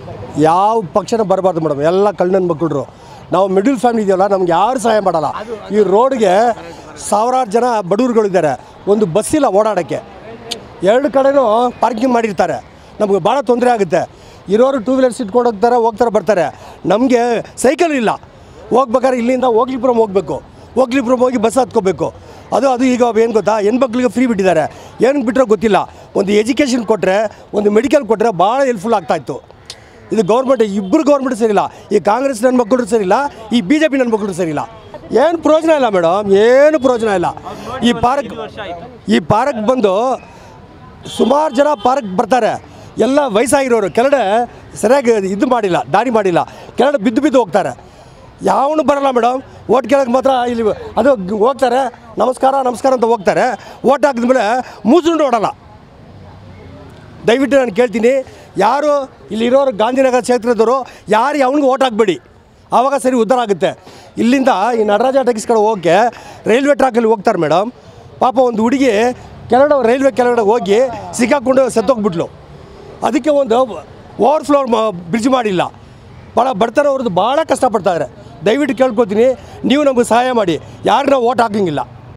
ಯಾವ ಪಕ್ಷನ ಬರಬಾರ್ದು ಮೇಡಮ್ ಎಲ್ಲ ಕಳ್ಳನ ಮಕ್ಕಳು ನಾವು ಮಿಡಿಲ್ ಫ್ಯಾಮಿಲಿ ಇದೆಯಲ್ಲ ನಮ್ಗೆ ಯಾರು ಸಹಾಯ ಮಾಡಲ್ಲ ಈ ರೋಡ್ಗೆ ಸಾವಿರಾರು ಜನ ಬಡವರುಗಳಿದ್ದಾರೆ ಒಂದು ಬಸ್ಸಿಲ್ಲ ಓಡಾಡೋಕ್ಕೆ ಎರಡು ಕಡೆನೂ ಪಾರ್ಕಿಂಗ್ ಮಾಡಿರ್ತಾರೆ ನಮಗೆ ಭಾಳ ತೊಂದರೆ ಆಗುತ್ತೆ ಇರೋರು ಟೂ ವೀಲರ್ಸ್ ಇಟ್ಕೊಂಡು ಹೋಗ್ತಾರೆ ಹೋಗ್ತಾರೆ ಬರ್ತಾರೆ ನಮಗೆ ಸೈಕಲ್ ಇಲ್ಲ ಹೋಗ್ಬೇಕಾದ್ರೆ ಇಲ್ಲಿಂದ ಹೋಗ್ಲಿಪುರಂ ಹೋಗಬೇಕು ಹೋಗ್ಲಿಪುರಂ ಹೋಗಿ ಬಸ್ ಹತ್ಕೋಬೇಕು ಅದು ಅದು ಈಗ ಏನು ಗೊತ್ತಾ ಹೆಣ್ಮಕ್ಳಿಗೆ ಫ್ರೀ ಬಿಟ್ಟಿದ್ದಾರೆ ಏನಕ್ಕೆ ಬಿಟ್ಟರೆ ಗೊತ್ತಿಲ್ಲ ಒಂದು ಎಜುಕೇಷನ್ ಕೊಟ್ಟರೆ ಒಂದು ಮೆಡಿಕಲ್ ಕೊಟ್ಟರೆ ಭಾಳ ಹೆಲ್ಪ್ಫುಲ್ ಆಗ್ತಾಯಿತ್ತು ಇದು ಗೌರ್ಮೆಂಟ್ ಇಬ್ಬರು ಗೌರ್ಮೆಂಟ್ ಸರಿಯಿಲ್ಲ ಈ ಕಾಂಗ್ರೆಸ್ ನನ್ನ ಮಕ್ಕಳು ಸರಿಯಿಲ್ಲ ಈ ಬಿ ಜೆ ಪಿ ನನ್ನ ಮಕ್ಕಳು ಸರಿಯಿಲ್ಲ ಏನು ಪ್ರಯೋಜನ ಇಲ್ಲ ಮೇಡಮ್ ಏನು ಪ್ರಯೋಜನ ಇಲ್ಲ ಈ ಪಾರ್ಕ್ ಈ ಪಾರ್ಕ್ ಬಂದು ಸುಮಾರು ಜನ ಪಾರ್ಕ್ ಬರ್ತಾರೆ ಎಲ್ಲ ವಯಸ್ಸಾಗಿರೋರು ಕೆಳಗಡೆ ಸರಿಯಾಗಿ ಇದು ಮಾಡಿಲ್ಲ ದಾರಿ ಮಾಡಿಲ್ಲ ಕೆಳಗಡೆ ಬಿದ್ದು ಬಿದ್ದು ಹೋಗ್ತಾರೆ ಯಾವನು ಬರಲ್ಲ ಮೇಡಮ್ ಓಟ್ ಕೇಳಕ್ಕೆ ಮಾತ್ರ ಇಲ್ಲಿ ಅದು ಹೋಗ್ತಾರೆ ನಮಸ್ಕಾರ ನಮಸ್ಕಾರ ಅಂತ ಹೋಗ್ತಾರೆ ಓಟ್ ಹಾಕಿದ್ಮೇಲೆ ಮೂಸುಂಡು ಓಡಲ್ಲ ದಯವಿಟ್ಟು ನಾನು ಕೇಳ್ತೀನಿ ಯಾರು ಇಲ್ಲಿರೋರು ಗಾಂಧಿನಗರ ಕ್ಷೇತ್ರದವರು ಯಾರು ಅವನಿಗೆ ಓಟ್ ಹಾಕ್ಬೇಡಿ ಆವಾಗ ಸರಿ ಉದ್ಧಾರ ಆಗುತ್ತೆ ಇಲ್ಲಿಂದ ಈ ನಡೆರಾಜ ಟ್ಯಾಕ್ಸ್ ಕಡೆ ಹೋಗೋಕ್ಕೆ ರೈಲ್ವೆ ಟ್ರ್ಯಾಕಲ್ಲಿ ಹೋಗ್ತಾರೆ ಮೇಡಮ್ ಪಾಪ ಒಂದು ಹುಡುಗಿ ಕೆಳಗಡೆ ರೈಲ್ವೆ ಕೆಳಗಡೆ ಹೋಗಿ ಸಿಕ್ಕಾಕೊಂಡು ಸತ್ತೋಗ್ಬಿಟ್ಲು ಅದಕ್ಕೆ ಒಂದು ಓವರ್ಫ್ಲೋ ಬ್ರಿಡ್ಜ್ ಮಾಡಿಲ್ಲ ಭಾಳ ಬಡತನ ಅವ್ರದ್ದು ಭಾಳ ಕಷ್ಟಪಡ್ತಾರೆ ದಯವಿಟ್ಟು ಕೇಳ್ಕೊತೀನಿ ನೀವು ನಮಗೆ ಸಹಾಯ ಮಾಡಿ ಯಾರನ್ನ ಓಟ್ ಹಾಕಂಗಿಲ್ಲ